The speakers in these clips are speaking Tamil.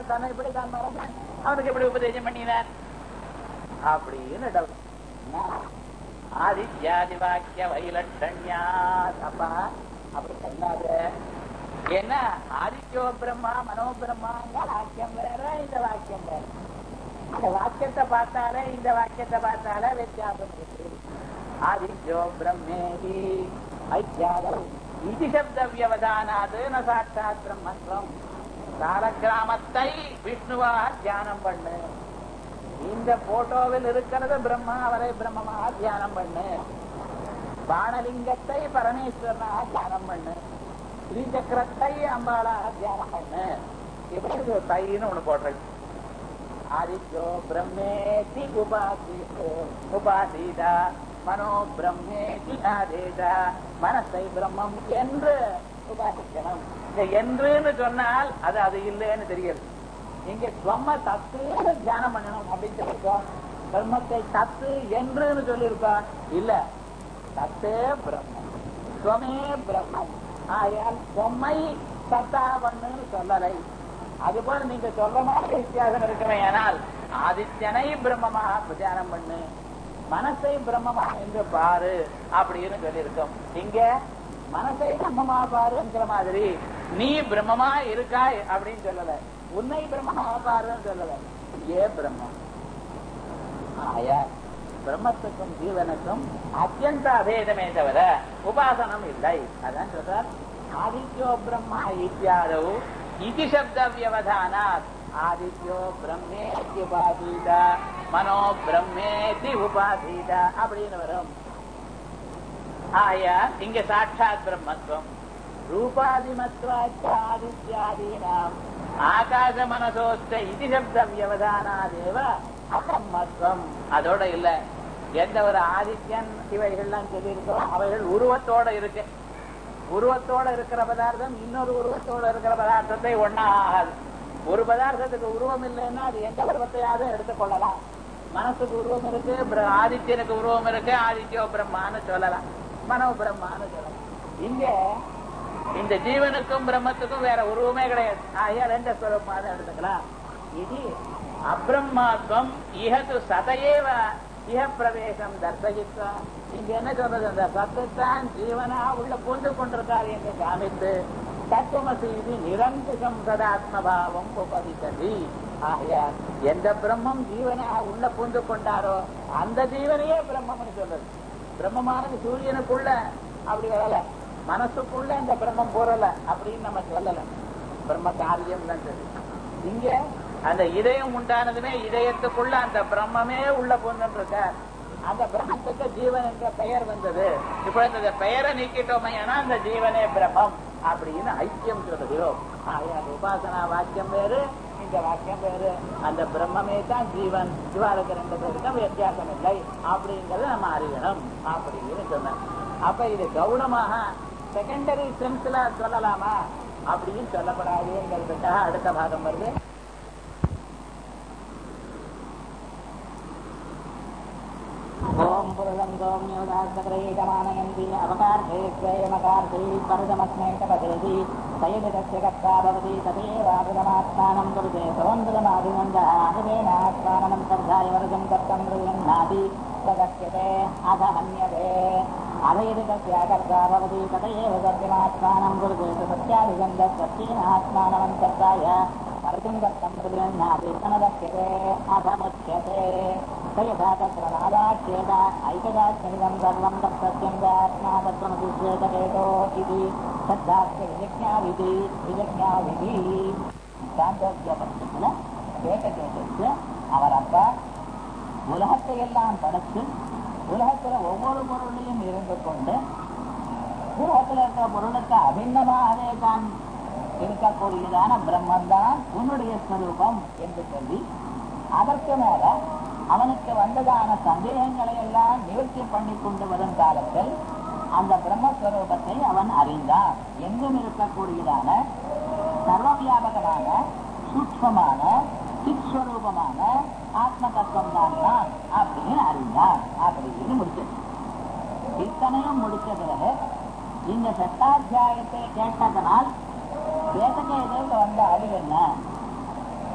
தன்னை இப்படி தான் மறந்தான் அவனுக்கு எப்படி உபதேசம் பண்ணினார் அப்படின்னு doubt. ஆதித்யாதி வாக்கிய வைலட்சண்யா அப்பா அப்படி சொன்னாரு என்ன ஆதித்யோ பிரம்மா மனோ பிரம்மா வாக்கியம் வேற இந்த வாக்கியம் வேற இந்த வாக்கியத்தை பார்த்தாலே இந்த வாக்கியத்தை பார்த்தாலே வித்தியாசம் இருக்கு ஆதித்யோ பிரம்மேதி ஐத்தியாதம் இது சப்த வியவதானாது ந சாட்சாத் பிரம்மத்வம் காலக்கிராமத்தை விஷ்ணுவா தியானம் பண்ணு இந்த போட்டோவில் இருக்கிறது பிரம்மா அவரை பிரம்மமாக தியானம் பண்ணு பானலிங்கத்தை பரமேஸ்வரனாக தியானம் பண்ணு ஸ்ரீசக்கரத்தை அம்பாளாக தியானம் பண்ணு இப்படி ஒரு தைன்னு ஒண்ணு போடுறது ஆதித்யோ பிரம்மேதி உபாசி உபாசீதா மனோ பிரம்மேதி ஆதேதா மனசை பிரம்மம் என்று உபாசிக்கணும் இந்த என்றுன்னு சொன்னால் அது அது இல்லைன்னு தெரியுது இங்க ஸ்வம்ம தத்து தியானம் பண்ணணும் அப்படின்னு சொல்லிருக்கோம் பிரம்மத்தை தத்து என்றுன்னு சொல்லியிருக்கோம் இல்ல தத்தே பிரம்மம் ஸ்வமே பிரம்மம் ஆயால் பொம்மை சத்தா பண்ணுன்னு சொல்லலை அதுபோல நீங்க சொல்ற மாதிரி வித்தியாசம் இருக்குமே ஆனால் ஆதித்யனை பிரம்மமாக தியானம் பண்ணு மனசை பிரம்மமாக என்று பாரு அப்படின்னு சொல்லியிருக்கோம் இங்க மனசை பிரம்மமா பாருங்கிற மாதிரி நீ பிரம்மமா இருக்காய் அப்படின்னு சொல்லல உன்னை பிரம்மமா பாருன்னு சொல்லல ஏ பிரம்மம் ஆயா பிரம்மத்துக்கும் ஜீவனுக்கும் அத்தியந்த அபேதமே தவிர உபாசனம் இல்லை அதான் சொல்றார் ஆதித்யோ பிரம்மா இத்தியாதவு இதி சப்த வியவதானாத் ஆதித்யோ பிரம்மேதி உபாதீதா மனோ பிரம்மேதி உபாதீதா அப்படின்னு வரும் ஆயா இங்க சாட்சாத் பிரம்மத்துவம் ரூபாதிமத்வாச்சாதித்யாதீனாம் ஆகாச மனசோஸ்த இது சப்த வியவதானாதேவ அசம்மத்வம் அதோட இல்ல எந்த ஒரு ஆதித்யன் இவைகள்லாம் சொல்லியிருக்கிறோம் அவைகள் உருவத்தோட இருக்கு உருவத்தோட இருக்கிற பதார்த்தம் இன்னொரு உருவத்தோட இருக்கிற பதார்த்தத்தை ஒன்னா ஆகாது ஒரு பதார்த்தத்துக்கு உருவம் இல்லைன்னா அது எந்த உருவத்தையாவது எடுத்துக்கொள்ளலாம் மனசுக்கு உருவம் இருக்கு பிர- ஆதித்யனுக்கு உருவம் இருக்கு ஆதித்யோ பிரம்மான்னு சொல்லலாம் மனோ பிரம்மான்னு சொல்லலாம் இங்க இந்த ஜீவனுக்கும் பிரம்மத்துக்கும் வேற உருவமே கிடையாது ஆகியா ரெண்டு ஸ்வரூபமாக எடுத்துக்கலாம் இது அப்ரம்மாத்வம் இஹது சதையேவ இஹ பிரவேசம் தர்சகித்வா இங்க என்ன சொல்றது அந்த சத்துத்தான் ஜீவனா உள்ள பூண்டு கொண்டிருக்கார் என்று காமித்து தத்துவமசி இது நிரங்குஷம் சதாத்மபாவம் உபதித்தது ஆகையால் எந்த பிரம்மம் ஜீவனாக உள்ள பூந்து கொண்டாரோ அந்த ஜீவனையே பிரம்மம்னு சொல்றது பிரம்மமானது சூரியனுக்குள்ள அப்படி வரல மனசுக்குள்ள இந்த பிரம்மம் போறல அப்படின்னு நம்ம சொல்லல பிரம்ம காரியம் தான் சரி இங்க அந்த இதயம் உண்டானதுமே இதயத்துக்குள்ள அந்த பிரம்மமே உள்ள பொண்ணு இருக்க அந்த பிரம்மத்துக்கு ஜீவன் என்ற பெயர் வந்தது இப்ப இந்த பெயரை நீக்கிட்டோமே ஆனா அந்த ஜீவனே பிரம்மம் அப்படின்னு ஐக்கியம் சொல்லுகிறோம் ஆகையால் உபாசனா வாக்கியம் வேறு இந்த வாக்கியம் வேறு அந்த பிரம்மமே தான் ஜீவன் இவாளுக்கு ரெண்டு பேருக்கும் வித்தியாசம் இல்லை அப்படிங்கறத நம்ம அறியணும் அப்படின்னு சொன்னேன் அப்ப இது கவுனமாக செகண்டரி சென்ஸ்ல சொல்லலாமா அப்படின்னு சொல்லப்படாதுங்கிறதுக்காக அடுத்த பாகம் வருது ஓம் புரலங்கோம் யோகாசகரேகமானயந்தி அவகார்த்தே ஸ்வயமகார்த்தே பரதமஸ்மை தபதேதி சயதிதஸ்ய கர்த்தா பவதி ததேவாபுதமாத்மானம் குருதே சவந்தரமாதிநந்தாஹிதேனாத்மானம் கர்த்தாய வரஜம் கர்த்தம் ரியன்னாதி तदस्यते अथ मन्यते अथ यदि तस्य कर्ता भवति तदेव सत्यमात्मानं कुरुते सत्यादिगन्धसत्येनात्मानमन्तर्ताय कर्तुं दत्तं प्रतिगृह्णाति तनदस्यते अथमुच्यते स यथा तत्र नादाक्ष्येत ऐकदात्मनिदं सर्वं तत्सत्यं च आत्मा तत्त्वमतिश्चेतकेतो इति तद्धास्य विजज्ञाविधि विजज्ञाविधि சாந்தோக்கியபட்சத்தில் கேட்ட கேட்டு அவர் அப்பா உலகத்தை எல்லாம் படைத்து உலகத்துல ஒவ்வொரு பொருளையும் இருந்து கொண்டு உலகத்துல இருக்கிற பொருளுக்கு அபிண்ணமாகவே தான் இருக்கக்கூடியதான பிரம்மன் தான் உன்னுடைய ஸ்வரூபம் என்று சொல்லி அதற்கு மேல அவனுக்கு வந்ததான சந்தேகங்களை எல்லாம் நிவர்த்தி பண்ணி கொண்டு வரும் காலத்தில் அந்த பிரம்மஸ்வரூபத்தை அவன் அறிந்தான் எங்கும் இருக்கக்கூடியதான சர்வ வியாபகமான சூக்மமான சிஸ்வரூபமான ஆத்ம தத்துவம் தான் நான் அப்படின்னு அறிந்தான் அப்படின்னு முடிச்சது இத்தனையும் முடிச்ச பிறகு இந்த சட்டாத்தியாயத்தை கேட்டதனால் வேதகேதையில் வந்த அறிவு என்ன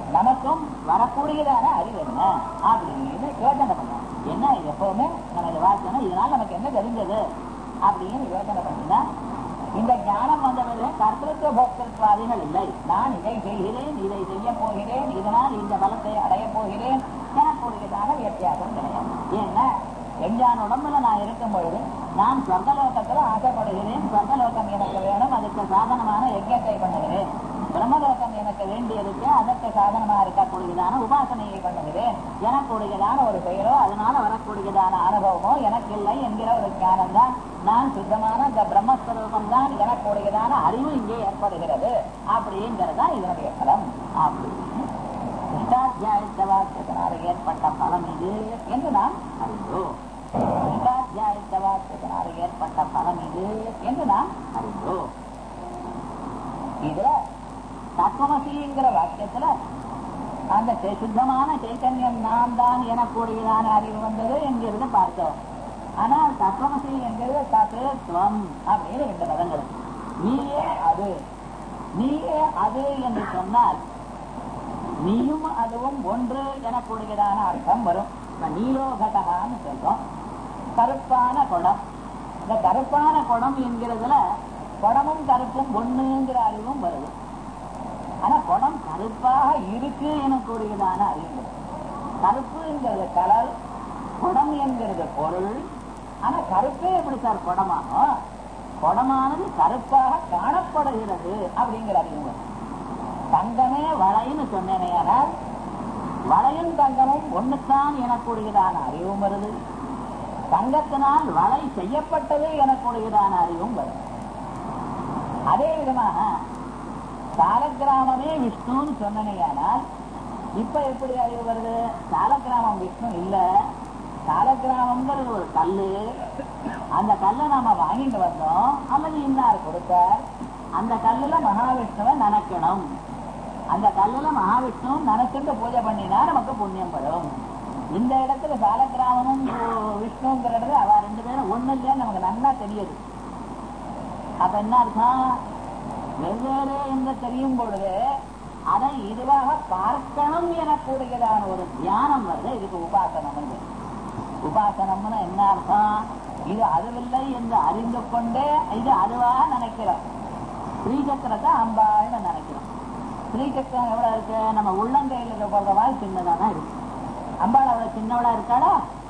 எனக்கும் வரக்கூடியதான அறிவு என்ன அப்படின்னு யோசனை பண்ண என்ன இது எப்பவுமே நம்ம இதை வாசிக்கணும் இதனால நமக்கு என்ன தெரிஞ்சது அப்படின்னு யோசனை பண்ணினா இந்த ஞானம் வந்தவர்கள் கர்த்தத்துவ போக்திருத்வாதிகள் இல்லை நான் இதை செய்கிறேன் இதை செய்ய போகிறேன் இதனால் இந்த பலத்தை அடைய போகிறேன் எனக்கூடியதான வித்தியாசம் கிடையாது ஏன்னா எஞ்சான் உடம்புல நான் இருக்கும் பொழுது நான் சொர்க்கலோகத்துல ஆசைப்படுகிறேன் சொர்க்கலோகம் எனக்கு வேணும் அதுக்கு சாதனமான யஜ்யத்தை பண்ணுகிறேன் பிரம்மலோகம் எனக்கு வேண்டியதுக்கு அதற்கு சாதனமா இருக்கக்கூடியதான உபாசனையை பண்ணுகிறேன் எனக்கூடியதான ஒரு பெயரோ அதனால வரக்கூடியதான அனுபவமோ எனக்கு இல்லை என்கிற ஒரு ஞானம் தான் நான் சுத்தமான இந்த பிரம்மஸ்வரூபம் தான் எனக்கூடியதான அறிவு இங்கே ஏற்படுகிறது அப்படிங்கிறதா இதனுடைய பலம் அப்படின்னு இஷ்டாத்தியாயத்த வாக்கியத்தினால ஏற்பட்ட பலம் இது என்று நாம் அறிந்தோம் இஷ்டாத்தியாயத்த வாக்கியத்தினால ஏற்பட்ட பலம் இது என்று நாம் அறிந்தோம் இதுல தத்துவமசிங்கிற வாக்கியத்துல அந்த சே- சுத்தமான சைத்தன்யம் நான் தான் எனக்கூடியதான அறிவு வந்தது என்கிறது பார்த்தோம் ஆனால் தத்துவமசி என்கிறது தத்துவம் அப்படின்னு ரெண்டு பதங்கள் நீயே அது நீயே அது என்று சொன்னால் நீயும் அதுவும் ஒன்று எனக்கூடியதான அர்த்தம் வரும் இப்ப நீயோ கடகான்னு சொல்றோம் கருப்பான குடம் இந்த கருப்பான குடம் என்கிறதுல குடமும் கருப்பும் ஒண்ணுங்கிற அறிவும் வருது ஆனா குடம் கருப்பாக இருக்கு எனக்கூடியதான அறிவு வருது. கருப்புங்கிறது கலர் குடம் என்கிறது பொருள் ஆனா கருப்பே எப்படி சார் குடமாகும் குடமானது கருப்பாக காணப்படுகிறது அப்படிங்கிற அறிவு வருது. தங்கமே வளைன்னு சொன்னேனையானால் வளையும் தங்கமும் ஒண்ணுத்தான் எனக்கூடியதான அறிவும் வருது தங்கத்தினால் வளை செய்யப்பட்டது எனக்கூடியதான அறிவும் வருது அதே விதமாக சாலக்கிராமமே விஷ்ணுன்னு சொன்னனையானால் இப்ப எப்படி அறிவு வருது சாலக்கிராமம் விஷ்ணு இல்ல சாலக்கிராமம்ங்கிறது ஒரு கல்லு அந்த கல்லை நாம வாங்கிட்டு வந்தோம் அல்லது இன்னார் கொடுத்தார் அந்த கல்லுல மகாவிஷ்ணுவை நினைக்கணும் அந்த கல்லுல மகாவிஷ்ணுவும் நினைச்சிட்டு பூஜை பண்ணினா நமக்கு புண்ணியம் வரும் இந்த இடத்துல சாலக்கிராமமும் விஷ்ணுங்கிறது அவ ரெண்டு பேரும் ஒண்ணு இல்லையா நமக்கு நன்னா தெரியுது அப்ப என்ன அர்த்தம் வெவ்வேறு என்று தெரியும் பொழுது அதை இதுவாக பார்க்கணும் எனக்கூடியதான ஒரு தியானம் வருது இதுக்கு உபாசனம் வந்து உபாசனம்னு என்ன அர்த்தம் இது அதுவில்லை என்று அறிந்து கொண்டே இது அதுவாக நினைக்கிறோம் ஸ்ரீசக்கரத்தை அம்பாள்னு நினைக்கிறோம் ஸ்ரீசக்கரம் எவ்வளவு இருக்கு நம்ம உள்ளங்கையில் இருக்கிற மாதிரி சின்னதா தான் இருக்கு அம்பாள் அவ்வளவு சின்னவளா இருக்காளா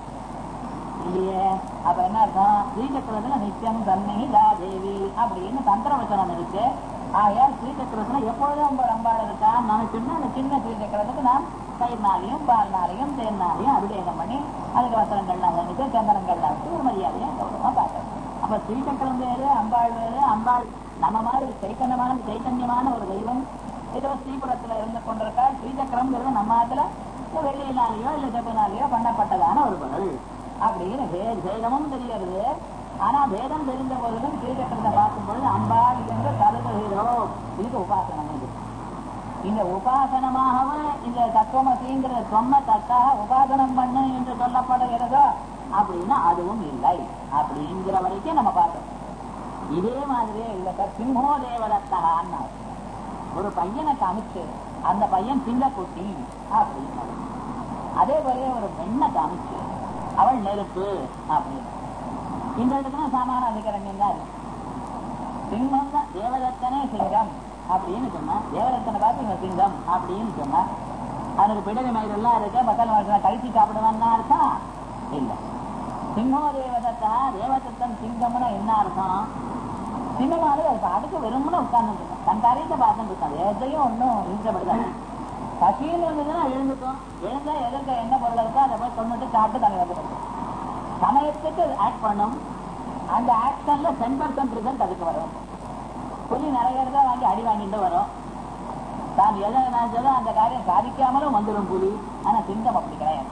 இல்லையே அப்ப என்ன அர்த்தம் ஸ்ரீசக்கரத்துல நித்தியம் தன்னிதா தேவி அப்படின்னு தந்திர வச்சனம் இருக்கு ஆகையால் ஸ்ரீசக்கரத்துல எப்பொழுதும் அம்பாள் அம்பாள் இருக்கா நினைச்சுன்னா அந்த சின்ன ஸ்ரீசக்கரத்துக்கு நாம் தயிர்னாலையும் பால்னாலையும் தேர்னாலையும் அபிஷேகம் பண்ணி அதுக்கு வசனங்கள்லாம் வந்துட்டு சந்தனங்கள்லாம் வச்சு ஒரு மரியாதையும் கௌரவமா பார்க்கணும் அப்ப ஸ்ரீசக்கரம் வேறு அம்பாள் வேறு அம்பாள் நம்ம மாதிரி சைத்தன்யமான சைத்தன்யமான ஒரு தெய்வம் ஏதோ ஸ்ரீபுரத்துல இருந்து கொண்டிருக்கா ஸ்ரீசக்கரம்ங்கிறது நம்ம அதுல வெள்ளியினாலேயோ இல்ல செப்பனாலேயோ பண்ணப்பட்டதான ஒரு பொருள் அப்படின்னு வே- பேதமும் தெரிகிறது ஆனா பேதம் தெரிந்த போதிலும் ஸ்ரீசக்கரத்தை பார்க்கும் பொழுது அம்பாள் என்று கருதுகிறோம் இதுக்கு உபாசனம் இது இந்த உபாசனமாகவே இந்த தத்துவமசிங்கிற சொன்ன தத்தாக உபாசனம் பண்ணு என்று சொல்லப்படுகிறதோ அப்படின்னா அதுவும் இல்லை அப்படிங்கிற வரைக்கும் நம்ம பார்த்தோம் இதே மாதிரியே இல்ல சார் சிம்மோ தேவதத்தகான்னு ஒரு பையனை காமிச்சு அந்த பையன் சிங்கக்குட்டி அப்படின்னு அதே போல ஒரு பெண்ணை காமிச்சு அவள் நெருப்பு அப்படின்னு இந்த இடத்துல சாமான அதிகரண்யம் தான் இருக்கு சிங்கம் தான் தேவதத்தனே சிங்கம் அப்படின்னு சொன்னா தேவதத்தனை பார்த்து இவன் சிங்கம் அப்படின்னு சொன்னா அவனுக்கு பிடரி மயிரெல்லாம் இருக்கு மக்கள் வாழ்க்கை கழிச்சு சாப்பிடுவான்னு அர்த்தம் இல்ல சிம்மோ தேவதத்தா தேவதத்தன் சிங்கம்னா என்ன அர்த்தம் சிங்கமானது அது பாட்டுக்கு வெறும்னு உட்கார்ந்து தன் காரியத்தை பார்த்துட்டு இருக்கான் எதையும் ஒன்றும் இன்சப்படுத்தாது பசியில் இருந்ததுன்னா எழுந்துக்கும் எழுந்தா எதிர்க்க என்ன பொருள் இருக்கோ அதை போய் கொண்டுட்டு சாப்பிட்டு தலை வந்து சமயத்துக்கு ஆக்ட் பண்ணும் அந்த ஆக்ஷன்ல டென் பர்சன்ட் ரிசல்ட் அதுக்கு வரும் புலி நிறைய இடத்துல வாங்கி அடி வாங்கிட்டு வரும் தான் எதை நினைச்சதோ அந்த காரியம் சாதிக்காமலும் வந்துடும் புலி ஆனா சிங்கம் அப்படி கிடையாது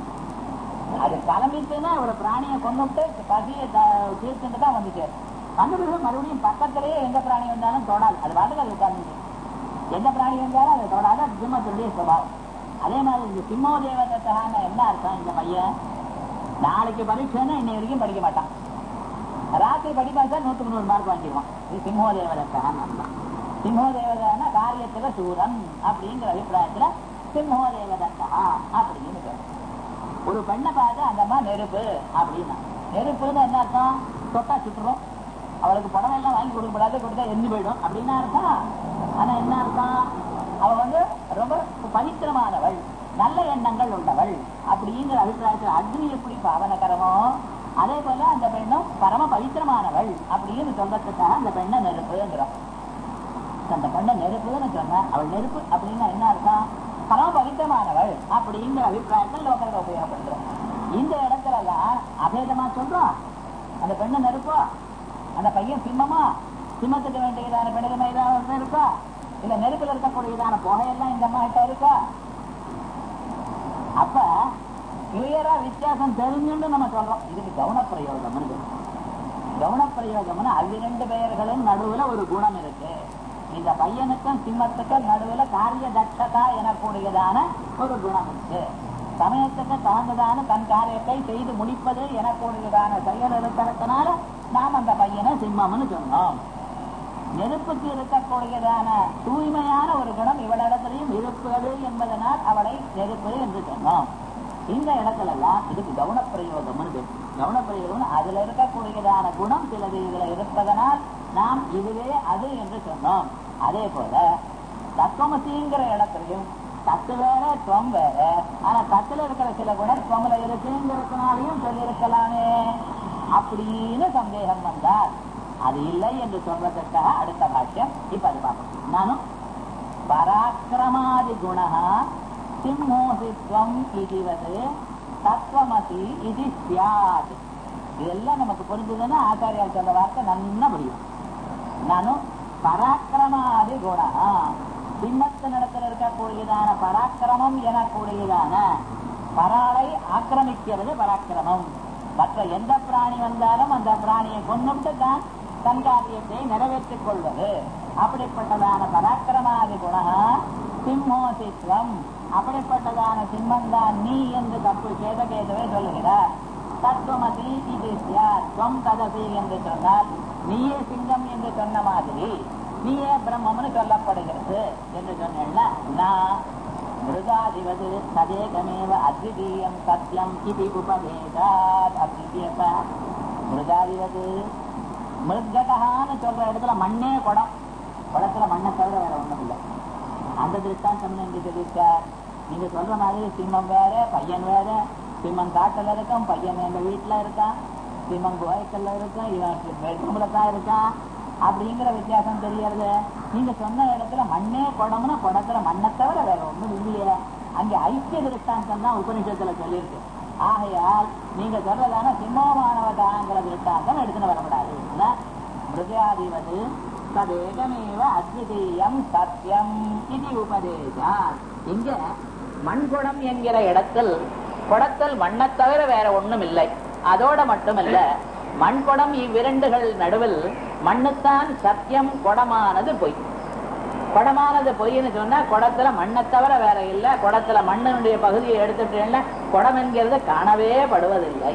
அது கிளம்பிட்டுன்னா ஒரு பிராணியை கொண்டுட்டு பசியை த- தீர்த்துட்டு தான் வந்து சேரும் வந்து பிறகு மறுபடியும் பக்கத்திலேயே எந்த பிராணி வந்தாலும் தொடாது அது பாட்டுக்கு அது உட்கார்ந்து எந்த பிராணி வந்தாலும் அதை தொடாது அது சிம்மத்துடைய சுபாவம் அதே மாதிரி இந்த சிம்மோ தேவதத்தான என்ன அர்த்தம் இந்த பையன் நாளைக்கு பரீட்சைன்னா இன்னை வரைக்கும் படிக்க மாட்டான் ராத்திரி படிப்பா சார் நூத்துக்கு நூறு மார்க் வாங்கிடுவான் இது சிம்மோ தேவதத்தான் அர்த்தம் சிம்மோ தேவதான காரியத்துல சூரன் அப்படிங்கிற அபிப்பிராயத்துல சிம்மோ தேவதத்தா அப்படின்னு சொல்றோம். ஒரு பெண்ணை பார்த்து அந்த அம்மா நெருப்பு அப்படின்னா நெருப்புன்னு என்ன அர்த்தம் தொட்டா சுட்டுரும் அவளுக்கு புடவை எல்லாம் வாங்கி கொடுக்கப்படாது கொடுத்தா எரிஞ்சு போயிடும் அப்படின்னா அர்த்தம் ஆனா என்ன அர்த்தம் அவ வந்து ரொம்ப பவித்திரமானவள் நல்ல எண்ணங்கள் உள்ளவள் அப்படிங்கிற அபிப்பிராயத்தில் அக்னி எப்படி பாவனகரமோ அதே போல அந்த பெண்ணும் பரம பவித்திரமானவள் அப்படின்னு சொல்றதுக்காக அந்த பெண்ணை நெருப்புங்கிறோம் அந்த பெண்ணை நெருப்புன்னு சொன்னா அவள் நெருப்பு அப்படின்னா என்ன அர்த்தம் பரம பவித்திரமானவள் அப்படிங்கிற அபிப்பிராயத்தில் லோகத்தில் உபயோகப்படுத்துறோம் இந்த இடத்துல எல்லாம் அபேதமா சொல்றோம் அந்த பெண்ணை நெருப்பா அந்த பையன் சிம்மமா சிம்மத்துக்கு வேண்டியதான பெண்ணுக்கு ஏதாவது இருக்கா இல்ல நெருப்புல இருக்கக்கூடியதான புகையெல்லாம் இந்த அம்மா கிட்ட இருக்கா அப்ப கிளியரா வித்தியாசம் தெரிஞ்சுன்னு நம்ம சொல்றோம் இதுக்கு கவனப்பிரயோகம் இருக்கு கவனப்பிரயோகம்னு அவ்விரண்டு பெயர்களும் நடுவுல ஒரு குணம் இருக்கு இந்த பையனுக்கும் சிம்மத்துக்கும் நடுவுல காரிய தட்சதா எனக்கூடியதான ஒரு குணம் இருக்கு சமயத்துக்கு தகுந்ததான தன் காரியத்தை செய்து முடிப்பது எனக்கூடியதான செயல் இருக்கிறதுனால நாம் அந்த பையனை சிம்மம்னு சொன்னோம் நெருப்புக்கு இருக்கக்கூடியதான தூய்மையான ஒரு குணம் இவளிடத்திலையும் இருப்பது என்பதனால் அவளை நெருப்பு என்று சொன்னோம் இந்த இடத்துல எல்லாம் இதுக்கு கவனப்பிரயோகம் கவனப்பிரயோகம் அதுல இருக்கக்கூடியதான குணம் சிலது இதுல இருப்பதனால் நாம் இதுவே அது என்று சொன்னோம் அதே போல தத்துவமசிங்கிற இடத்துலையும் தத்து வேற துவம் வேற ஆனா தத்துல இருக்கிற சில குணம் துவம்ல இருக்குங்கிறதுனாலையும் சொல்லியிருக்கலாமே அப்படின்னு சந்தேகம் வந்தால் அது இல்லை என்று சொல்வதற்காக அடுத்த பாஷ்யம் இப்ப அது பார்ப்போம் நானும் பராக்கிரமாதி குணா சிம்மோசித்வம் இதுவது தத்துவமசி இது சியாத் இதெல்லாம் நமக்கு புரிஞ்சதுன்னா ஆச்சாரியால் சொல்ற வார்த்தை நன்னா புரியும் நானும் பராக்கிரமாதி குணா சிம்மத்தினிடத்தில் இருக்கக்கூடியதான பராக்கிரமம் எனக்கூடியதான பராளை ஆக்கிரமிக்கிறது பராக்கிரமம் மற்ற எந்த பிராணி வந்தாலும் அந்த பிராணியை கொண்டுட்டு தான் தன் காரியத்தை நிறைவேற்றிக் கொள்வது அப்படிப்பட்டதான பராக்கிரமாதி குணா சிம்மோசித்வம் அப்படிப்பட்டதான சிம்மந்தான் நீ என்று தப்பு கேதகேதவே சொல்லுகிறார் தத்துவமதி இது துவம் ததசி என்று சொன்னால் நீயே சிங்கம் என்று சொன்ன மாதிரி நீயே பிரம்மம்னு சொல்லப்படுகிறது என்று சொன்னா நான் மிருகாதிவது ததேகமேவ அத்விதீயம் சத்தியம் இது உபதேசாத் அத்விதீயப்ப மிருகாதிவது மிருககான்னு சொல்ற இடத்துல மண்ணே குடம் குடத்துல மண்ணை தவிர வேற ஒண்ணும் இல்லை அந்த திருஷ்டாந்தம் இங்க சொல்லியிருக்கார் நீங்க சொல்ற மாதிரி சிம்மம் வேற பையன் வேற சிம்மம் காட்டுல இருக்கான் பையன் எங்க வீட்டுல இருக்கான் சிம்மம் கோயக்கல்ல இருக்கான் இவன் பெட்ரூம்ல தான் இருக்கான் அப்படிங்கிற வித்தியாசம் தெரியறது நீங்க சொன்ன இடத்துல மண்ணே குடம்னா குடத்துல மண்ணை தவிர வேற ஒண்ணும் இல்லையே அங்க ஐக்கிய திருஷ்டாந்தம் தான் உபனிஷத்துல சொல்லியிருக்கு ஆகையால் நீங்க சொல்றதான சிம்மமானவதாங்கிற திருஷ்டாந்தம் எடுத்துன்னு வரக்கூடாது மிருகாதிவது ததேகமேவ அத்விதீயம் சத்தியம் இது உபதேசா இங்க மண்குடம் என்கிற இடத்தில் குடத்தில் மண்ணை தவிர வேற ஒண்ணும் இல்லை அதோட மட்டுமல்ல மண்குடம் இவ்விரண்டுகள் நடுவில் மண்ணுத்தான் சத்தியம் குடமானது பொய் குடமானது பொய்ன்னு சொன்னா குடத்துல மண்ணை தவிர வேற இல்ல குடத்துல மண்ணினுடைய பகுதியை எடுத்துட்டேன்னா குடம் என்கிறது காணவே படுவதில்லை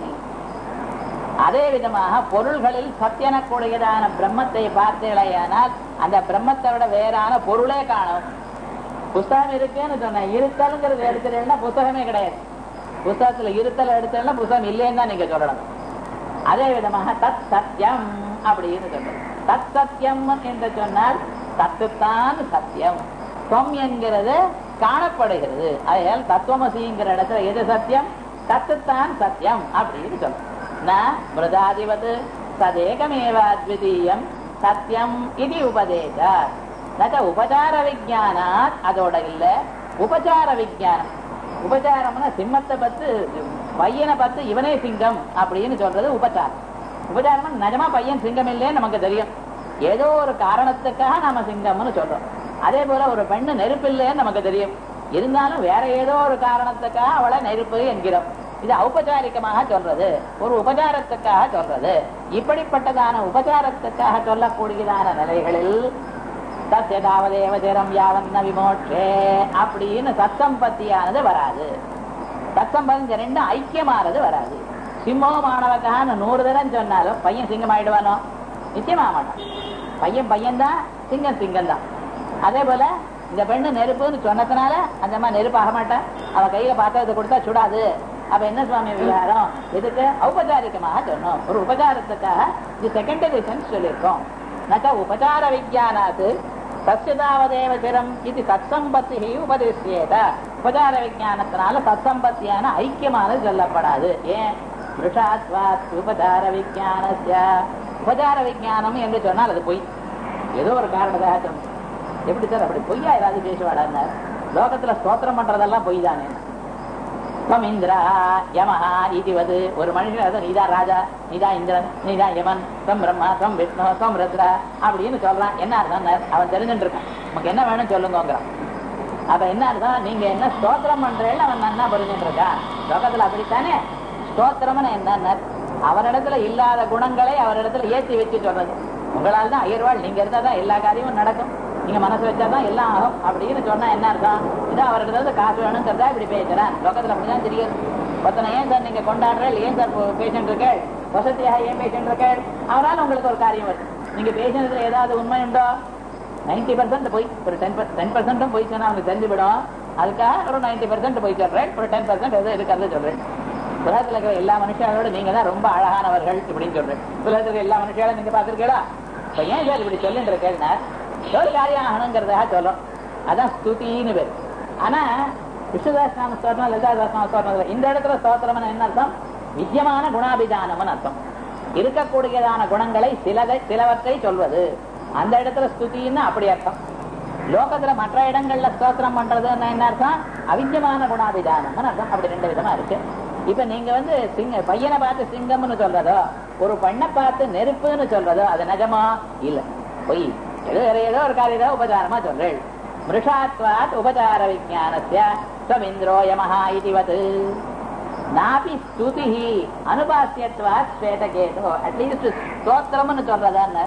அதே விதமாக பொருள்களில் சத்தியனக்கூடியதான பிரம்மத்தை பார்த்தீர்களேயானால் அந்த பிரம்மத்தை விட வேறான பொருளே காணும் புஸ்தகம் இருக்குன்னு சொன்னேன் இருத்தல்ங்கிறது எடுத்துட்டேன்னா புஸ்தகமே கிடையாது புஸ்தகத்துல இருத்தல் எடுத்தேன்னா புஸ்தகம் இல்லைன்னு தான் நீங்க சொல்லணும் அதே விதமாக தத் சத்தியம் அப்படின்னு சொல்றது தத் சத்தியம் என்று சொன்னால் தத்துத்தான் சத்தியம் தொம் என்கிறது காணப்படுகிறது அதையால் தத்துவமசிங்கிற இடத்துல எது சத்தியம் தத்துத்தான் சத்தியம் அப்படின்னு சொல்றோம் நான் மிருதாதிபது சதேகமேவ அத்விதீயம் சத்தியம் இது உபதேச நக உபசார விஜயானாத் அதோட இல்ல உபசார விஜயானம் உபசாரம்னா சிம்மத்தை பத்து பையனை பார்த்து இவனே சிங்கம் அப்படின்னு சொல்றது உபசாரம் உபசாரம் நிஜமா பையன் சிங்கம் இல்லைன்னு நமக்கு தெரியும் ஏதோ ஒரு காரணத்துக்காக நாம சிங்கம்னு சொல்றோம் அதே போல ஒரு பெண்ணு நெருப்பு இல்லைன்னு நமக்கு தெரியும் இருந்தாலும் வேற ஏதோ ஒரு காரணத்துக்காக அவளை நெருப்பு என்கிறோம் இது ஔபச்சாரிகமாக சொல்றது ஒரு உபச்சாரத்துக்காக சொல்றது இப்படிப்பட்டதான உபச்சாரத்துக்காக சொல்லக்கூடியதான நிலைகளில் தத்யதாவதேவ சிரம் யாவன்ன விமோட்சே அப்படின்னு சத்தம்பத்தியானது வராது சத்தம்பதி ரெண்டும் ஐக்கியமானது வராது சிம்மமானவக்கான நூறு தரம் சொன்னாலும் பையன் சிங்கம் ஆயிடுவானோ நிச்சயமா மாட்டான் பையன் பையன் தான் சிங்கம் சிங்கம் தான் அதே போல இந்த பெண்ணு நெருப்புன்னு சொன்னதுனால அந்த அம்மா நெருப்பு ஆக மாட்டா அவ கையில பாத்திரத்தை கொடுத்தா சுடாது அப்ப என்ன சுவாமி விவகாரம் இதுக்கு ஔபச்சாரிகமாக சொன்னோம் ஒரு உபச்சாரத்துக்காக இது செகண்டரி சென்ஸ் சொல்லியிருக்கோம் நக உபச்சார விஜயானாத்து சசியதாவதேவ சிரம் இது சத்சம்பத்தி உபதேசியேத உபச்சார விஜயானத்தினால சத்சம்பத்தியான ஐக்கியமானது சொல்லப்படாது ஏன் மிருஷாத்வாத் உபச்சார விஜயானஸ்ய உபச்சார விஜயானம் என்று சொன்னால் அது பொய் ஏதோ ஒரு காரணத்தாக சொன்னோம் எப்படி சார் அப்படி பொய்யா ஏதாவது பேசுவாடான்னு லோகத்துல ஸ்தோத்திரம் பண்றதெல்லாம் பொய் தானே தம் இந்திரா யமஹா இதுவது ஒரு மனுஷன் அதான் நீதான் ராஜா நீதான் இந்திரன் நீதான் யமன் தம் பிரம்மா தம் விஷ்ணு தம் ருத்ரா அப்படின்னு சொல்றான் என்ன அர்த்தம் அவன் தெரிஞ்சுட்டு இருக்கான் நமக்கு என்ன வேணும் சொல்லுங்கிறான் அப்ப என்ன அர்த்தம் நீங்க என்ன ஸ்தோத்திரம் பண்றேன்னு அவன் நன்னா புரிஞ்சுட்டு இருக்கான் லோகத்துல அப்படித்தானே ஸ்தோத்திரம்னு என்ன அவரிடத்துல இல்லாத குணங்களை அவரிடத்துல ஏற்றி வச்சு சொல்றது உங்களால் தான் அயர்வாள் நீங்க இருந்தா தான் எல்லா காரியமும் நடக்கும் நீங்க மனசு வச்சாதான் எல்லாம் ஆகும் அப்படின்னு சொன்னா என்ன அர்த்தம் இது அவர்கிட்ட காசு வேணுங்கிறதா இப்படி பேசுறேன் லோகத்துல அப்படிதான் தெரியும் ஒருத்தனை ஏன் சார் நீங்க கொண்டாடுறேன் ஏன் சார் பேஷண்ட் இருக்கேள் வசதியாக ஏன் பேஷண்ட் இருக்கேள் அவரால் உங்களுக்கு ஒரு காரியம் வருது நீங்க பேசினதுல ஏதாவது உண்மை உண்டோ நைன்டி பர்சன்ட் போய் ஒரு டென் டென் பர்சன்ட்டும் போய் சொன்னா அவனுக்கு தெரிஞ்சுவிடும் அதுக்காக ஒரு நைன்டி பர்சன்ட் போய் சொல்றேன் ஒரு டென் பர்சன்ட் எதோ இருக்கிறது சொல்றேன் உலகத்துல இருக்கிற எல்லா மனுஷங்களோட நீங்க தான் ரொம்ப அழகானவர்கள் இப்படின்னு சொல்றேன் உலகத்துல இருக்கிற எல்லா மனுஷங்களும் நீங்க பாத்துருக்கீங்களா இப்ப ஏன் சார் இப்படி சொல்லிட்டு இருக்கேன்னா ஒரு காரியம் ஆகணுங்கிறதாக சொல்றோம் அதான் ஸ்துதின்னு பேர் ஆனா விஷ்ணுதாஸ் நாம ஸ்தோத்திரம் லலிதாதாஸ் நாம ஸ்தோத்திரம் இந்த இடத்துல ஸ்தோத்திரம்னு என்ன அர்த்தம் வித்தியமான குணாபிதானம்னு அர்த்தம் இருக்கக்கூடியதான குணங்களை சிலதை சிலவற்றை சொல்வது அந்த இடத்துல ஸ்துதின்னு அப்படி அர்த்தம் லோகத்துல மற்ற இடங்கள்ல ஸ்தோத்திரம் பண்றதுன்னு என்ன அர்த்தம் அவித்தியமான குணாபிதானம்னு அர்த்தம் அப்படி ரெண்டு விதமா இருக்கு இப்ப நீங்க வந்து சிங்க பையனை பார்த்து சிங்கம்னு சொல்றதோ ஒரு பெண்ணை பார்த்து நெருப்புன்னு சொல்றதோ அது நிஜமா இல்ல பொய் ஏதோ வேற ஏதோ ஒரு காரியம் உபச்சாரமா சொல்றேன் மிருஷாத்வாத் உபச்சார விஜானஸ்ய ஸ்வமிந்திரோ யமஹா இதுவத் நாபி ஸ்துதி அனுபாசியத்வாத் ஸ்வேதகேது அட்லீஸ்ட் ஸ்தோத்திரம்னு சொல்றதான்னு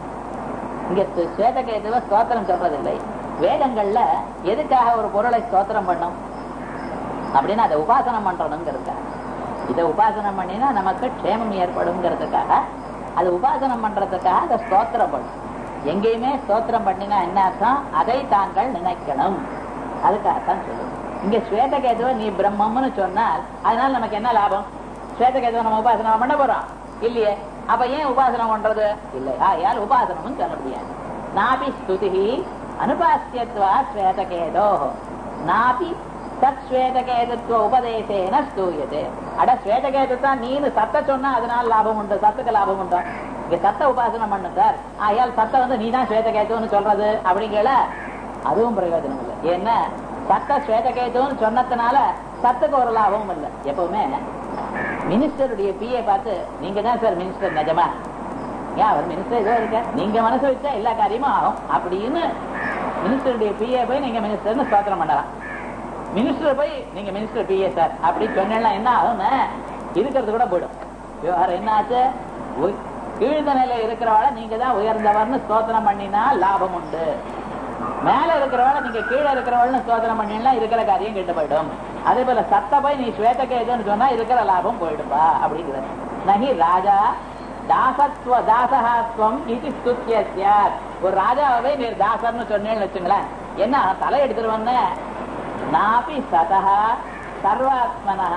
இங்க ஸ்வேதகேதுவ ஸ்தோத்திரம் சொல்றதில்லை வேதங்கள்ல எதுக்காக ஒரு பொருளை ஸ்தோத்திரம் பண்ணும் அப்படின்னு அதை உபாசனம் பண்றதுங்கிறதுக்காக இதை உபாசனம் பண்ணினா நமக்கு க்ஷேமம் ஏற்படுங்கிறதுக்காக அது உபாசனம் பண்றதுக்காக அதை ஸ்தோத்திரம் பண்ணும் எங்கேயுமே ஸ்தோத்திரம் பண்ணினா என்ன அர்த்தம் அதை தாங்கள் நினைக்கணும் அதுக்காகத்தான் சொல்லுவோம் இங்க ஸ்வேதகேதுவ நீ பிரம்மம்னு சொன்னால் அதனால நமக்கு என்ன லாபம் ஸ்வேதகேதுவ நம்ம உபாசனம் பண்ண போறோம் இல்லையே அப்ப ஏன் உபாசனம் பண்றது இல்லை ஆயால் உபாசனமும் சொல்ல முடியாது நாபி ஸ்துதி அனுபாசியத்வா ஸ்வேதகேதோ நாபி தத் ஸ்வேதகேதுத்துவ உபதேசேன ஸ்தூயது அட ஸ்வேதகேது தான் நீனு சத்த சொன்னா அதனால லாபம் உண்டு சத்துக்கு லாபம் உண்டா இங்க சத்த உபாசனம் பண்ணு சார் ஆயால் சத்த வந்து நீ தான் ஸ்வேதகேதுன்னு சொல்றது அப்படிங்கல அதுவும் பிரயோஜனம் இல்லை ஏன்னா சத்த ஸ்வேதகேதுன்னு சொன்னதுனால சத்துக்கு ஒரு லாபமும் இல்லை எப்பவுமே மினிஸ்டருடைய பிஏ பார்த்து நீங்க தான் சார் மினிஸ்டர் நிஜமா ஏன் அவர் மினிஸ்டர் ஏதோ இருக்க நீங்க மனசு வச்சா எல்லா காரியமும் ஆகும் அப்படின்னு மினிஸ்டருடைய பிஏ போய் நீங்க மினிஸ்டர்னு ஸ்தோத்திரம் பண்ணலாம் மினிஸ்டர் போய் நீங்க மினிஸ்டர் பிஏ சார் அப்படின்னு சொன்னா என்ன ஆகும்னு இருக்கிறது கூட போயிடும் விவகாரம் என்ன ஆச்சு உ- கீழ்ந்த நிலையில இருக்கிறவாள நீங்க தான் உயர்ந்தவர்னு ஸ்தோத்திரம் பண்ணினா லாபம் உண்டு மேல இருக்கிறவள நீங்க கீழே இருக்கிறவள்னு ஸ்தோத்திரம் பண்ணினா இருக்கிற காரியம் கெட்டு போயிடும் அதே போல சத்த போய் நீ ஸ்வேதகேதுன்னு சொன்னா இருக்கிற லாபம் போயிடுப்பா அப்படிங்கிறது நகி ராஜா தாசத்துவ தாசகாத்வம் இது ஸ்துத்திய சியாத் ஒரு ராஜாவை நீ தாசர்னு சொன்னேன்னு வச்சுங்களேன் என்ன தலை எடுத்துருவன்னு நாபி சதா சர்வாத்மனா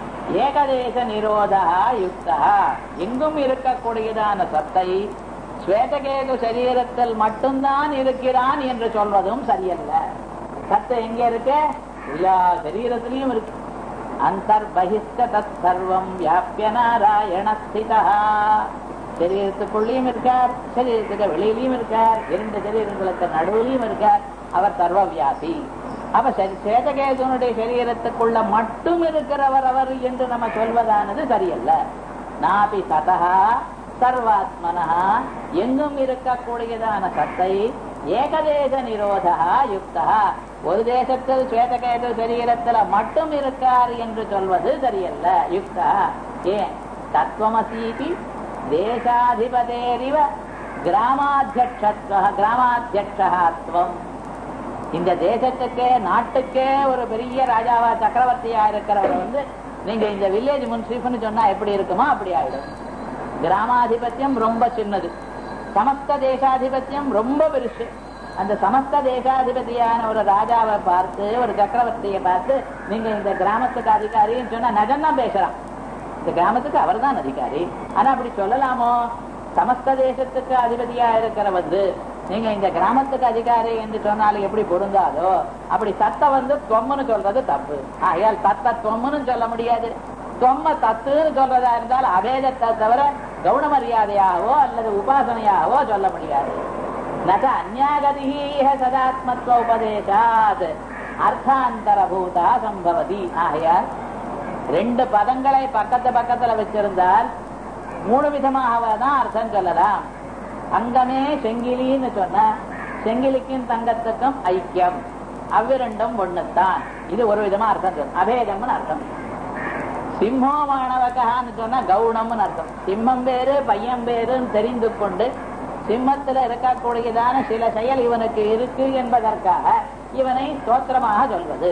ஏகதேச நிரோதா யுக்தா எங்கும் இருக்கக்கூடியதான சத்தை ஸ்வேதகேது சரீரத்தில் மட்டும்தான் இருக்கிறான் என்று சொல்வதும் சரியல்ல சத்து எங்க இருக்கு எல்லா சரீரத்திலையும் இருக்கு அந்தர்பகிஷ்ட தத் சர்வம் வியாபிய நாராயண ஸ்திதா சரீரத்துக்குள்ளேயும் இருக்கார் சரீரத்துக்கு வெளியிலையும் இருக்கார் இரண்டு சரீரங்களுக்கு நடுவிலையும் இருக்கார் அவர் சர்வ வியாபி அப்ப சரி- சேதகேதுனுடைய சரீரத்துக்குள்ள மட்டும் இருக்கிறவர் அவர் என்று நம்ம சொல்வதானது சரியல்ல நாபி சதா சர்வாத்மனா எங்கும் இருக்கக்கூடியதான சத்தை ஏகதேச நிரோதா யுக்தா ஒரு தேசத்தில் ஸ்வேதகேது சரீரத்துல மட்டும் இருக்கார் என்று சொல்வது சரியல்ல யுக்தா ஏன் தத்துவமசீதி தேசாதிபதேரிவ கிராமாத்தியட்சத்வ கிராமாத்தியட்சத்துவம் இந்த தேசத்துக்கே நாட்டுக்கே ஒரு பெரிய ராஜாவா சக்கரவர்த்தியா இருக்கிறவர் வந்து நீங்க இந்த வில்லேஜ் முன்சீஃப்னு சொன்னா எப்படி இருக்குமோ அப்படி ஆயிடும் கிராமாதிபத்தியம் ரொம்ப சின்னது சமஸ்த தேசாதிபத்தியம் ரொம்ப பெருசு அந்த சமஸ்த தேசாதிபதியான ஒரு ராஜாவை பார்த்து ஒரு சக்கரவர்த்தியை பார்த்து நீங்க இந்த கிராமத்துக்கு அதிகாரின்னு சொன்னா நஜம்தான் பேசுறான் இந்த கிராமத்துக்கு அவர்தான் அதிகாரி ஆனா அப்படி சொல்லலாமோ சமஸ்த தேசத்துக்கு அதிபதியா இருக்கிற வந்து நீங்க இந்த கிராமத்துக்கு அதிகாரி என்று சொன்னாலும் எப்படி பொருந்தாதோ அப்படி சத்த வந்து தொம்முன்னு சொல்றது தப்பு ஆகையால் தத்த தொம்முன்னு சொல்ல முடியாது தொம்ம தத்துன்னு சொல்றதா இருந்தால் அபேதத்தை தவிர கவுன மரியாதையாகவோ அல்லது உபாசனையாகவோ சொல்ல முடியாது நக அந்நாகதிஹ சதாத்மத்வ உபதேசாத் அர்த்தாந்தரபூதா சம்பவதி ஆகையால் ரெண்டு பதங்களை பக்கத்து பக்கத்துல வச்சிருந்தால் மூணு விதமாக தான் அர்த்தம் சொல்லலாம் அங்கமே செங்கிலின்னு சொன்ன செங்கிலிக்கும் தங்கத்துக்கும் ஐக்கியம் அவ்விரண்டும் ஒண்ணுத்தான் இது ஒரு விதமா அர்த்தம் சொல்லும் அபேதம்னு அர்த்தம் சிம்மோ மாணவகான்னு சொன்னா கவுனம்னு அர்த்தம் சிம்மம் வேறு பையன் வேறுன்னு தெரிந்து கொண்டு சிம்மத்துல இருக்கக்கூடியதான சில செயல் இவனுக்கு இருக்கு என்பதற்காக இவனை ஸ்தோத்திரமாக சொல்வது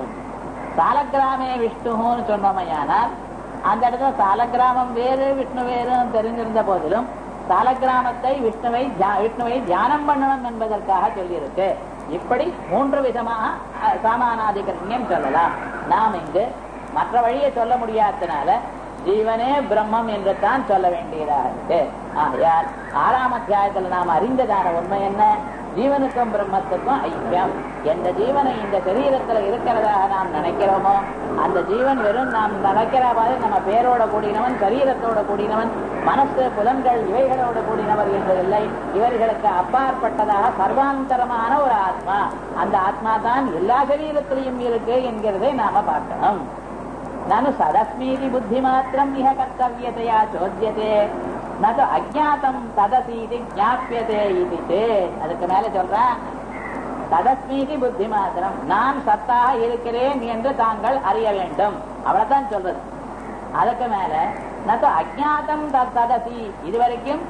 சாலக்கிராமே விஷ்ணுன்னு சொன்னமையானால் அந்த இடத்துல சாலக்கிராமம் வேறு விஷ்ணு வேறுன்னு தெரிஞ்சிருந்த போதிலும் சாலக்கிராமத்தை விஷ்ணுவை தியா- விஷ்ணுவை தியானம் பண்ணணும் என்பதற்காக சொல்லியிருக்கு இப்படி மூன்று விதமாக அஹ், சாமானாதிகரண்யம் சொல்லலாம் நாம் இங்கு மற்ற வழியை சொல்ல முடியாதனால ஜீவனே பிரம்மம் என்று தான் சொல்ல வேண்டியதாக இருக்கு ஆகையால் ஆறாம் அத்தியாயத்தில் நாம் அறிந்ததான உண்மை என்ன ஜீவனுக்கும் பிரம்மத்துக்கும் ஐக்கியம் எந்த ஜீவனை இந்த சரீரத்துல இருக்கிறதாக நாம் நினைக்கிறோமோ அந்த ஜீவன் வெறும் நாம் நினைக்கிற மாதிரி நம்ம பேரோட கூடினவன் சரீரத்தோட கூடினவன் மனசு புலன்கள் இவைகளோட கூடினவர் என்று இல்லை இவர்களுக்கு அப்பாற்பட்டதாக சர்வாந்தரமான ஒரு ஆத்மா அந்த ஆத்மா தான் எல்லா சரீரத்திலையும் இருக்கு என்கிறதை நாம பார்க்கணும் ನಾನು ಸದಸ್ಮೀತಿ ಬುದ್ಧಿ ಮಾತ್ರ ಇಹ ಕರ್ತವ್ಯತೆಯ ಚೋದ್ಯತೆ ನದು ಅಜ್ಞಾತಂ ತದಸೀತಿ ಜ್ಞಾಪ್ಯತೆ இது சேத் அதுக்கு மேல சொல்றேன் ததஸ்மீதி புத்தி மாத்திரம் நான் சத்தாக இருக்கிறேன் என்று தாங்கள் அறிய வேண்டும் அவ்வளவுதான் சொல்றது அதுக்கு மேல நது அஜாத்தம் ததசி இதுவரைக்கும்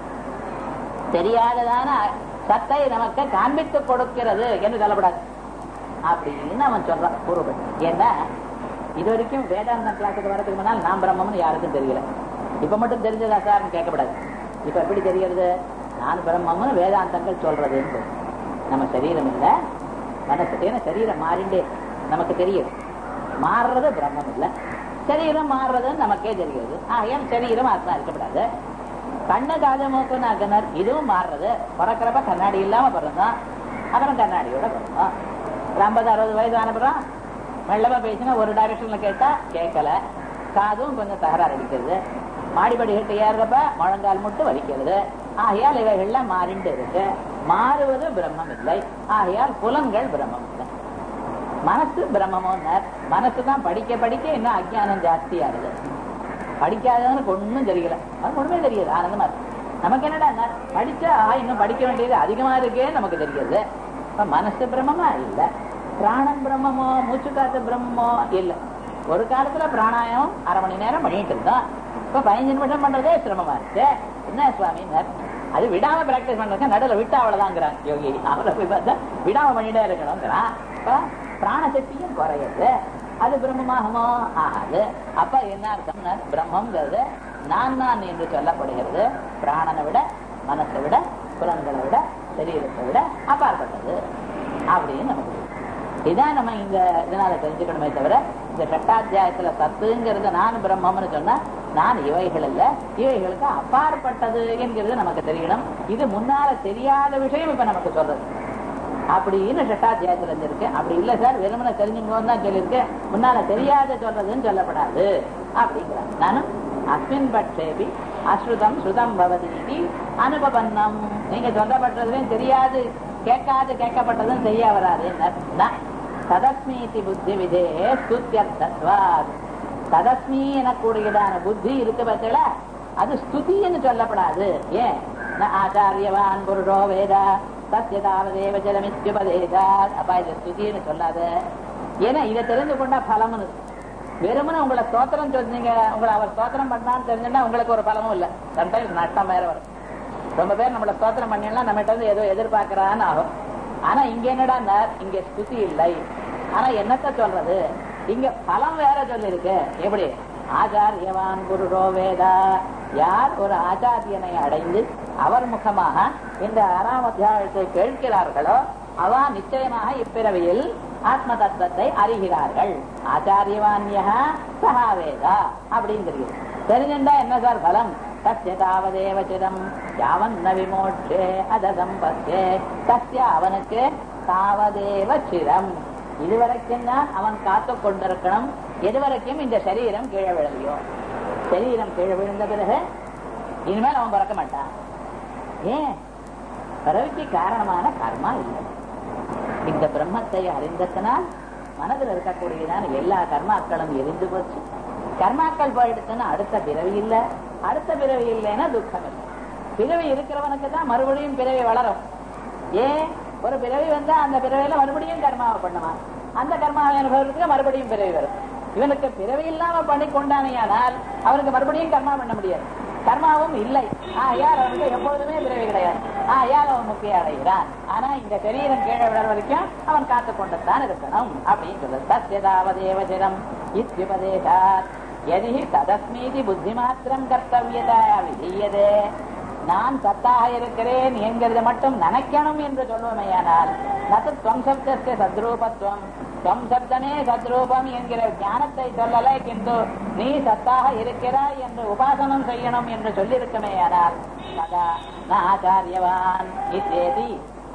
தெரியாததான சத்தை நமக்கு காண்பித்துக் கொடுக்கிறது என்று சொல்லப்படாது அப்படின்னு அவன் சொல்றான் பூர்வப்பட்டு ஏன்னா இது வரைக்கும் வேதாந்தம் கிளாஸுக்கு வரதுக்கு முன்னால் நான் பிரம்மம்னு யாருக்கும் தெரியல இப்ப மட்டும் தெரிஞ்சதா சார்னு கேட்கப்படாது இப்ப எப்படி தெரியறது நான் பிரம்மம்னு வேதாந்தங்கள் சொல்றதுன்னு சொல்லுது. நம்ம சரீரம் இல்ல மனசு ஏன்னா சரீரம் மாறிண்டே இருக்கு. நமக்கு தெரியுது மாறுறது பிரம்மம் இல்ல சரீரம் மாறுறதுன்னு நமக்கே தெரிகிறது ஆகையால் சரீரம் ஆத்மா இருக்கப்படாது கண்ணு காது மூக்கு நாக்கனர் இதுவும் மாறுறது பிறக்கிறப்ப கண்ணாடி இல்லாம பிறந்தான் அப்புறம் கண்ணாடியோட பிறந்தான் ஒரு ஐம்பது அறுபது வயசு ஆனப்புறம் மெல்லமா பேசினா ஒரு டைரக்ஷன்ல கேட்டா கேட்கல காதும் கொஞ்சம் தகராறு அடிக்கிறது மாடிப்படி கிட்ட ஏறுறப்ப முழங்கால் மட்டும் வலிக்கிறது ஆகையால் இவைகள்லாம் மாறிண்டு இருக்கு மாறுவது பிரம்மம் இல்லை ஆகையால் புலன்கள் பிரம்மம் இல்லை மனசு பிரம்மமோன்னார் மனசு தான் படிக்க படிக்க இன்னும் அஜ்ஞானம் ஜாஸ்தியாகுது படிக்காதவனுக்கு ஒண்ணும் தெரியல அது ஒண்ணுமே தெரியாது ஆனந்தமா இருக்கு நமக்கு என்னடா படிச்சா ஆ, இன்னும் படிக்க வேண்டியது அதிகமா இருக்கே நமக்கு தெரிகிறது இப்ப மனசு பிரம்மமா இல்ல பிராணம் பிரம்மமோ மூச்சு காத்து பிரம்மமோ இல்ல ஒரு காலத்துல பிராணாயம் அரை மணி நேரம் பண்ணிட்டு இருந்தோம் இப்ப பதினஞ்சு நிமிஷம் பண்றதே சிரமமா இருக்கு என்ன சுவாமி அது விடாம பிராக்டிஸ் பண்றதுக்கு நடுவில் விட்டா அவ்வளவுதாங்கிறான் யோகி அவரை போய் பார்த்தா விடாம பண்ணிட்டே இருக்கணுங்கிறான் இப்ப பிராணசக்தியும் குறையுது அது பிரம்மமாகுமோ ஆகாது அப்ப என்ன அர்த்தம்னா பிரம்மங்கிறது நான் நான் என்று சொல்லப்படுகிறது பிராணனை விட மனசை விட புலன்களை விட சரீரத்தை விட அப்பாற்பட்டது அப்படின்னு நமக்கு தெரியும். இதான் நம்ம இந்த இதனால தெரிஞ்சுக்கணுமே தவிர இந்த சட்டாத்தியாயத்துல சத்துங்கிறது நான் பிரம்மம்னு சொன்னா நான் இவைகள் இல்ல இவைகளுக்கு அப்பாற்பட்டது என்கிறது நமக்கு தெரியணும் இது முன்னால தெரியாத விஷயம் இப்ப நமக்கு சொல்றது அப்படின்னு சட்டாத்தியாயத்துல இருந்திருக்கு அப்படி இல்ல சார் வெறுமனை தெரிஞ்சுங்கன்னு தான் சொல்லியிருக்கு முன்னால தெரியாத சொல்றதுன்னு சொல்லப்படாது அப்படிங்கிறாங்க நானும் அஸ்மின் பட்சேபி அஸ்ருதம் ஸ்ருதம் பவதி அனுபவன்னம் நீங்க சொல்லப்பட்டதுலையும் தெரியாது கேட்காது கேட்கப்பட்டதும் தெரிய வராது ததஸ்மீதி புத்தி விதே ஸ்துத்தியர்த்தத்வாத் ததஸ்மி எனக்கூடியதான புத்தி இருக்கு பத்தில அது ஸ்துதின்னு சொல்லப்படாது ஏன் ந ஆச்சாரியவான் புருஷோ வேத சத்தியதாவதேவ ஜலமித்யுபதேசாத் அப்பா இது ஸ்துதின்னு சொல்லாத ஏன்னா இதை தெரிந்து கொண்டா பலம்னு இருக்கு. வெறுமனே உங்களை ஸ்தோத்திரம் சொன்னீங்க உங்களை அவர் ஸ்தோத்திரம் பண்ணான்னு தெரிஞ்சுன்னா உங்களுக்கு ஒரு பலமும் இல்லை சம்டைம்ஸ் நஷ்டம் வேற வரும் ரொம்ப பேர் நம்மள ஸ்தோத்திரம் பண்ணிடலாம் நம்மகிட்ட இருந்து ஏதோ எதிர்பார்க்கறான்னு ஆகும் ஆனா இங்க என்னடா இங்க ஸ்துதி இல்லை ஆனா என்னத்த சொல்றது இங்க பலம் வேற சொல்லிருக்கு எப்படி ஆச்சாரியவான் குருடோ வேதா யார் ஒரு ஆச்சாரியனை அடைந்து அவர் முகமாக இந்த ஆறாம் அத்தியாயத்தை கேட்கிறார்களோ அவ நிச்சயமாக இப்பிறவியில் ஆத்ம தத்துவத்தை அறிகிறார்கள் ஆச்சாரியவான்யா சகா வேதா அப்படின்னு தெரியுது தெரிஞ்சுட்டா என்ன சார் பலம் தஸ்ய தாவதேவ சிதம் யாவன் ந விமோட்சே அத சம்பத்தே தஸ்ய அவனுக்கு தாவதேவ சிரம் இதுவரைக்கும் தான் அவன் காத்து கொண்டிருக்கணும் எதுவரைக்கும் இந்த சரீரம் கீழே விழலையோ சரீரம் கீழே விழுந்த பிறகு இனிமேல் அவன் பிறக்க மாட்டான் ஏன் பிறவிக்கு காரணமான கர்மா இல்லை இந்த பிரம்மத்தை அறிந்ததனால் மனதில் இருக்கக்கூடியதான எல்லா கர்மாக்களும் எரிந்து போச்சு கர்மாக்கள் போயிடுச்சுன்னா அடுத்த பிறவி இல்லை அடுத்த பிறவி இல்லைன்னா துக்கம் இல்லை பிறவி இருக்கிறவனுக்கு தான் மறுபடியும் பிறவி வளரும் ஏன் ஒரு பிறவி வந்தா அந்த பிறவியில மறுபடியும் கர்மாவை பண்ணுவான் அந்த கர்மாவை அனுபவத்துக்கு மறுபடியும் பிறவி வரும் இவனுக்கு பிறவி இல்லாம பண்ணி கொண்டானையானால் அவனுக்கு மறுபடியும் கர்மா பண்ண முடியாது கர்மாவும் இல்லை ஆயால் அவனுக்கு எப்பொழுதுமே பிறவி கிடையாது ஆயால் அவன் முக்கிய அடைகிறான் ஆனா இந்த சரீரம் கீழே விழற வரைக்கும் அவன் காத்து கொண்டுத்தான் இருக்கணும் அப்படின்னு சொல்றது தஸ்யதாவதேவஜனம் இத்யுபதேசாத் எதி ததஸ்மீதி புத்தி மாத்திரம் கர்த்தவியதா விதீயதே நான் சத்தாக இருக்கிறேன் என்கிறது மட்டும் நினைக்கணும் என்று சொல்லுவோமையானால் நது துவம் சப்தஸ்ய சத்ரூபத்துவம் துவம் சப்தமே சத்ரூபம் என்கிற ஞானத்தை சொல்லலை கிந்து நீ சத்தாக இருக்கிறாய் என்று உபாசனம் செய்யணும் என்று சொல்லியிருக்கமேயானால் ததா ந ஆச்சாரியவான் இத்தேதி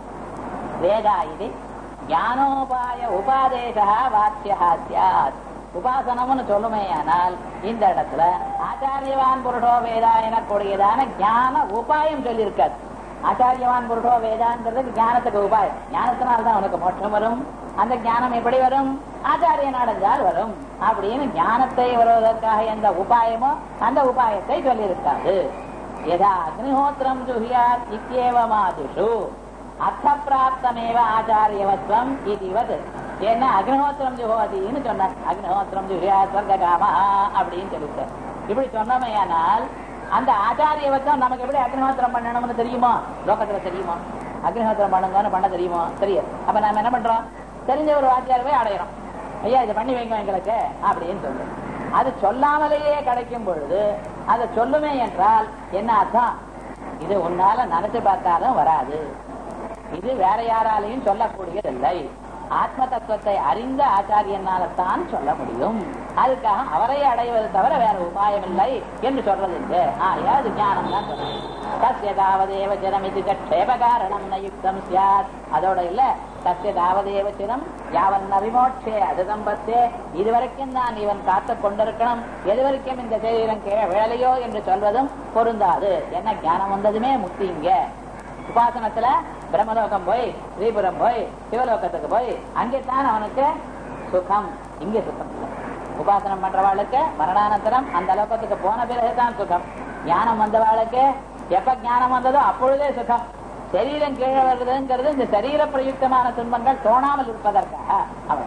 வேதா இது ஞானோபாய உபாதேசா வாக்கியா சியாத் உபாசனம்னு சொல்லுமேயானால் இந்த இடத்துல ஆச்சாரியவான் புருடோ வேதா எனக்கூடியதான ஞான உபாயம் சொல்லியிருக்காது ஆச்சாரியவான் புருடோ வேதான்றது ஞானத்துக்கு உபாயம் ஞானத்தினால்தான் உனக்கு மோட்சம் வரும் அந்த ஞானம் எப்படி வரும் ஆச்சாரியன் அடைஞ்சால் வரும் அப்படின்னு ஞானத்தை வருவதற்காக எந்த உபாயமோ அந்த உபாயத்தை சொல்லியிருக்காது யதா அக்னிஹோத்திரம் ஜுஹியாத் இத்தியேவமாதிஷு அர்த்த பிராப்தமேவ ஆச்சாரியவத்வம் இதுவது ஏன்னா அக்னிஹோத்திரம் ஜுஹோதின்னு சொன்னார் அக்னிஹோத்திரம் ஜுஹியா ஸ்வர்க காமா அப்படின்னு சொல்லிட்டார் இப்படி சொன்னமையானால் அந்த ஆச்சாரியவத்வம் நமக்கு எப்படி அக்னிஹோத்திரம் பண்ணணும்னு தெரியுமோ லோகத்துல தெரியுமோ அக்னிஹோத்திரம் பண்ணுங்கன்னு பண்ண தெரியுமோ தெரியாது அப்ப நாம என்ன பண்றோம் தெரிஞ்ச ஒரு வாத்தியாரவே அடையிறோம் ஐயா இதை பண்ணி வைங்க எங்களுக்கு அப்படின்னு சொல்லு அது சொல்லாமலேயே கிடைக்கும் பொழுது அதை சொல்லுமே என்றால் என்ன அர்த்தம் இது உன்னால நினைச்சு பார்த்தாலும் வராது இது வேற யாராலையும் சொல்லக்கூடியதில்லை ஆத்ம தத்துவத்தை அறிந்த ஆச்சாரியனால தான் சொல்ல முடியும் அதுக்காக அவரை அடைவது தவிர வேற உபாயம் இல்லை என்று சொல்றது இல்லை ஆயா அது ஞானம் தான் சொல்றது தஸ்யதாவதேவ சிரம் இது க்ஷேபகாரணம் ந யுக்தம் சியாத் அதோட இல்ல தஸ்யதாவதேவ சிரம் யாவன் விமோட்சே அது சம்பத்தே இதுவரைக்கும் தான் இவன் காத்து கொண்டிருக்கணும் எது வரைக்கும் இந்த சரீரம் கீழே விழலையோ என்று சொல்வதும் பொருந்தாது என்ன ஞானம் வந்ததுமே முக்திங்க உபாசனத்துல பிரம்மலோகம் போய் ஸ்ரீபுரம் போய் சிவலோகத்துக்கு போய் அங்கே தான் அவனுக்கு சுகம் இங்கே சுகம் இல்லை உபாசனம் பண்றவாளுக்கு மரணானந்தரம் அந்த லோகத்துக்கு போன பிறகுதான் சுகம் ஞானம் வந்தவாளுக்கு எப்ப ஞானம் வந்ததோ அப்பொழுதே சுகம் சரீரம் கீழே வருதுங்கிறது இந்த சரீர பிரயுக்தமான துன்பங்கள் தோணாமல் இருப்பதற்காக அவன்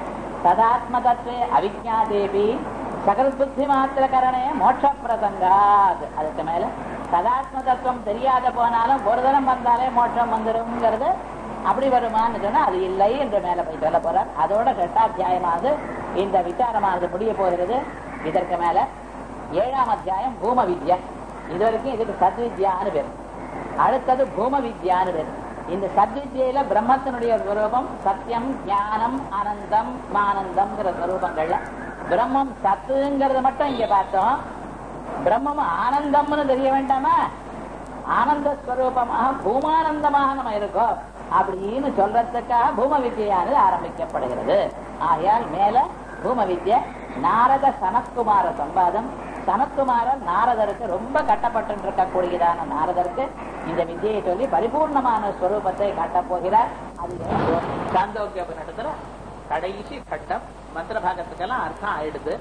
ததாத்ம தத்துவ அவிஜாதேபி சகல் புத்தி மாத்திர கரணே மோட்ச பிரசங்காத் அதுக்கு மேல சதாத்ம தத்துவம் தெரியாத போனாலும் ஒரு தரம் வந்தாலே மோட்சம் வந்துருங்கிறது அப்படி வருமான்னு சொன்னா அது இல்லை என்று மேல போய் சொல்ல போறார் அதோட கட்டாத்தியாயமானது இந்த விசாரமானது முடிய போகிறது இதற்கு மேல ஏழாம் அத்தியாயம் பூம வித்யா இது வரைக்கும் இதுக்கு சத்வித்யான்னு பேர் அடுத்தது பூம வித்யான்னு பேர் இந்த சத்வித்யில பிரம்மத்தினுடைய ஸ்வரூபம் சத்தியம் ஞானம் ஆனந்தம் ஆனந்தம்ங்கிற ஸ்வரூபங்கள்ல பிரம்மம் சத்துங்கிறத மட்டும் இங்க பார்த்தோம் பிரம்மம் ஆனந்தம்னு தெரிய வேண்டாமா ஆனந்த ஸ்வரூபமாக பூமானந்தமாக நம்ம இருக்கோம் அப்படின்னு சொல்றதுக்காக பூம வித்யானது ஆரம்பிக்கப்படுகிறது ஆகையால் மேல பூம வித்ய நாரத சனத்குமார சம்பாதம் சனத்குமாரர் நாரதருக்கு ரொம்ப கட்டப்பட்டு இருக்கக்கூடியதான நாரதருக்கு இந்த வித்தியை சொல்லி பரிபூர்ணமான ஸ்வரூபத்தை காட்டப் போகிறார் அது சாந்தோக்கிய உபநிடத்துல கடைசி கட்டம் மந்திர பாகத்துக்கெல்லாம் அர்த்தம் ஆயிடுது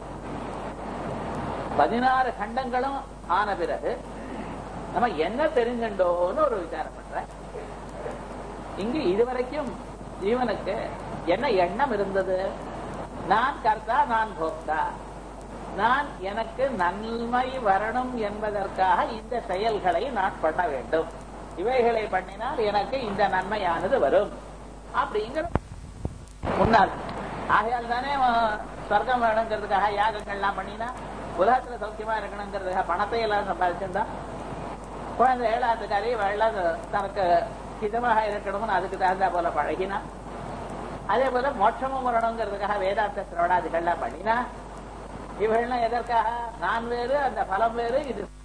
பதினாறு கண்டங்களும் ஆன பிறகு நம்ம என்ன தெரிஞ்சுட்டோன்னு ஒரு விசாரம் பண்றேன் இங்கு இதுவரைக்கும் ஜீவனுக்கு என்ன எண்ணம் இருந்தது நான் கர்த்தா நான் போக்தா நான் எனக்கு நன்மை வரணும் என்பதற்காக இந்த செயல்களை நான் பண்ண வேண்டும் இவைகளை பண்ணினால் எனக்கு இந்த நன்மையானது வரும் அப்படிங்கிற முன்னால் ஆகையால் தானே அவன் சொர்க்கம் வேணுங்கிறதுக்காக யாகங்கள்லாம் பண்ணினா உலகத்துல சௌக்கியமா இருக்கணுங்கிறதுக்காக பணத்தை எல்லாம் சம்பாதிச்சிருந்தா குழந்தை ஏழாத்துக்காரி வெள்ளம் தனக்கு ஹிதமாக இருக்கணும்னு அதுக்கு தகுந்தா போல பழகினா அதே போல மோட்சமும் வரணுங்கிறதுக்காக வேதாந்த சிரவணாதிகள்லாம் பண்ணினா இவர்கள்லாம் எதற்காக நான் வேறு அந்த பலம் வேறு இது